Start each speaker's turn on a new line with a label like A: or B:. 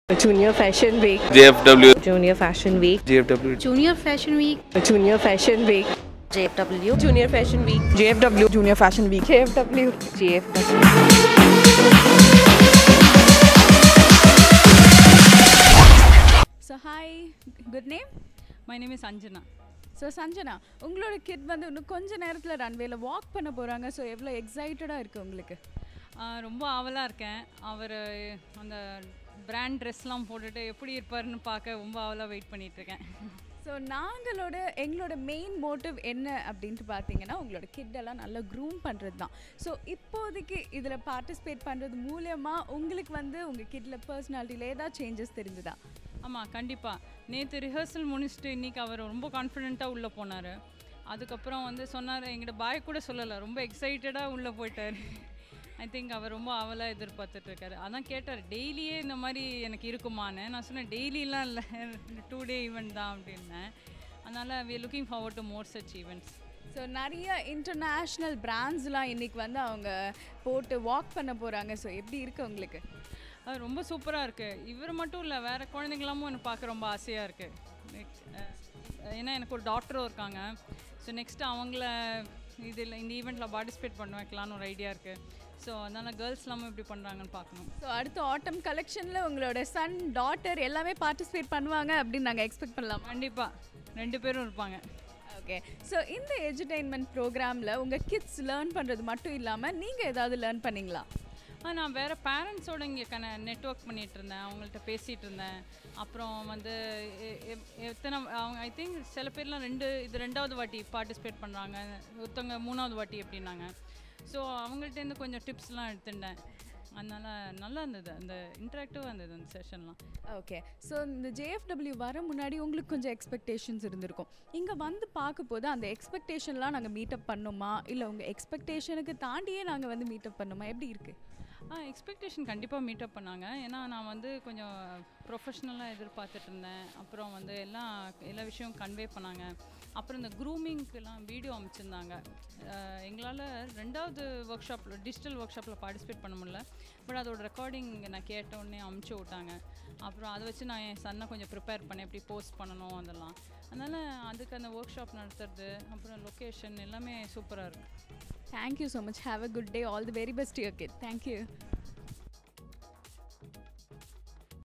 A: Junior Fashion Week,
B: JFW,
A: Junior Fashion Week,
B: JFW,
C: Junior Fashion Week,
A: Junior Fashion Week,
C: JFW,
A: Junior Fashion Week,
D: JFW Junior Fashion Week.
A: JFW, JFW.
E: So hi good name my name is Anjana so Sanjana உங்களோட kit வந்து இன்னும் கொஞ்ச நேரத்தில் ரன்வேல walk பண்ண போகிறாங்க so எவ்வளோ எக்ஸைட்டடாக இருக்குது உங்களுக்கு
F: ரொம்ப ஆவலாக இருக்கேன் அவர் அந்த பிராண்ட் ட்ரெஸ்லாம் போட்டுட்டு எப்படி இருப்பாருன்னு பார்க்க ரொம்ப ஆவலாக வெயிட் பண்ணிகிட்ருக்கேன்
E: ஸோ நாங்களோட எங்களோட மெயின் மோட்டிவ் என்ன அப்படின்ட்டு பார்த்தீங்கன்னா உங்களோட கிட்டெல்லாம் நல்லா க்ரூம் பண்ணுறது தான் ஸோ இப்போதைக்கு இதில் பார்ட்டிசிபேட் பண்ணுறது மூலியமாக உங்களுக்கு வந்து உங்கள் கிட்டில் பர்சனாலிட்டியில் ஏதாவது சேஞ்சஸ் தெரிஞ்சுதா
F: ஆமாம் கண்டிப்பாக நேற்று ரிஹர்சல் முடிச்சுட்டு இன்றைக்கி அவர் ரொம்ப கான்ஃபிடென்ட்டாக உள்ளே போனார் அதுக்கப்புறம் வந்து சொன்னார் எங்கிட்ட பாய் கூட சொல்லலை ரொம்ப எக்ஸைட்டடாக உள்ளே போயிட்டார் ஐ திங்க் அவர் ரொம்ப ஆவலாக எதிர்பார்த்துட்டு இருக்காரு அதான் கேட்டார் டெய்லியே இந்த மாதிரி எனக்கு இருக்குமான்னு நான் சொன்னேன் டெய்லிலாம் இல்லை டூ டே ஈவெண்ட் தான் அப்படின்னேன் அதனால் we looking forward to more such events
E: so நிறைய இன்டர்நேஷ்னல் பிராண்ட்ஸ்லாம் இன்னைக்கு வந்து அவங்க போட்டு வாக் பண்ண போகிறாங்க ஸோ எப்படி இருக்கு உங்களுக்கு
F: அது ரொம்ப சூப்பராக இருக்குது இவர் மட்டும் இல்லை வேறு குழந்தைங்களாமும் எனக்கு பார்க்க ரொம்ப ஆசையாக இருக்குது ஏன்னா எனக்கு ஒரு டாக்டரும் இருக்காங்க ஸோ நெக்ஸ்ட்டு அவங்கள இதில் இந்த ஈவெண்ட்டில் பார்ட்டிசிபேட் பண்ண வைக்கலான்னு ஒரு ஐடியா இருக்குது ஸோ அதனால் கேர்ள்ஸ் எல்லாமும் எப்படி பண்ணுறாங்கன்னு பார்க்கணும்
E: ஸோ அடுத்த ஆட்டம் கலெக்ஷனில் உங்களோட சன் டாட்டர் எல்லாமே பார்ட்டிசிபேட் பண்ணுவாங்க அப்படின்னு நாங்கள் எக்ஸ்பெக்ட் பண்ணலாம்
F: கண்டிப்பாக ரெண்டு பேரும் இருப்பாங்க
E: ஓகே ஸோ இந்த எஜுடெயின்மெண்ட் ப்ரோக்ராமில் உங்கள் கிட்ஸ் லேர்ன் பண்ணுறது மட்டும் இல்லாமல் நீங்கள் ஏதாவது லேர்ன் பண்ணீங்களா
F: ஆ நான் வேறு பேரண்ட்ஸோட இங்கே கன நெட்ஒர்க் பண்ணிகிட்டு இருந்தேன் அவங்கள்ட்ட பேசிகிட்டு இருந்தேன் அப்புறம் வந்து எ- எ- எத்தனை அவங்க ஐ திங்க் சில பேர்லாம் ரெண்டு இது ரெண்டாவது வாட்டி பார்ட்டிசிபேட் பண்ணுறாங்க ஒருத்தவங்க மூணாவது வாட்டி அப்படின்னாங்க ஸோ அவங்கள்ட்டேருந்து கொஞ்சம் டிப்ஸ்லாம் எடுத்துட்டேன் அதனால் நல்லா இருந்தது அந்த இன்ட்ராக்டிவாக இருந்தது அந்த செஷன்லாம்
E: ஓகே ஸோ இந்த ஜேஎஃப்டபிள்யூ வர முன்னாடி உங்களுக்கு கொஞ்சம் எக்ஸ்பெக்டேஷன்ஸ் இருந்திருக்கும் இங்கே வந்து பார்க்க போது அந்த எக்ஸ்பெக்டேஷன்லாம் நாங்கள் மீட்டப் பண்ணோமா இல்லை உங்கள் எக்ஸ்பெக்டேஷனுக்கு தாண்டியே நாங்கள் வந்து மீட்டப் பண்ணோமா எப்படி இருக்குது
F: ஆ எக்ஸ்பெக்டேஷன் கண்டிப்பாக மீட்டப் பண்ணாங்க ஏன்னா நான் வந்து கொஞ்சம் ப்ரொஃபஷ்னலாக எதிர்பார்த்துட்டு இருந்தேன் அப்புறம் வந்து எல்லாம் எல்லா விஷயம் கன்வே பண்ணாங்க அப்புறம் இந்த க்ரூமிங்க்கெலாம் வீடியோ அமைச்சிருந்தாங்க எங்களால் ரெண்டாவது ஒர்க் ஷாப்பில் டிஜிட்டல் ஒர்க் ஷாப்பில் பார்ட்டிசிபேட் பண்ண முடியல பட் அதோட ரெக்கார்டிங் நான் கேட்ட உடனே அமுச்சு விட்டாங்க அப்புறம் அதை வச்சு நான் என் சன்னை கொஞ்சம் ப்ரிப்பேர் பண்ணேன் எப்படி போஸ்ட் பண்ணணும் அதெல்லாம் அதனால் அதுக்கு அந்த ஒர்க் ஷாப் நடத்துறது அப்புறம் லொக்கேஷன் எல்லாமே சூப்பராக இருக்குது
E: thank you so much have a good day all the very best your kit thank you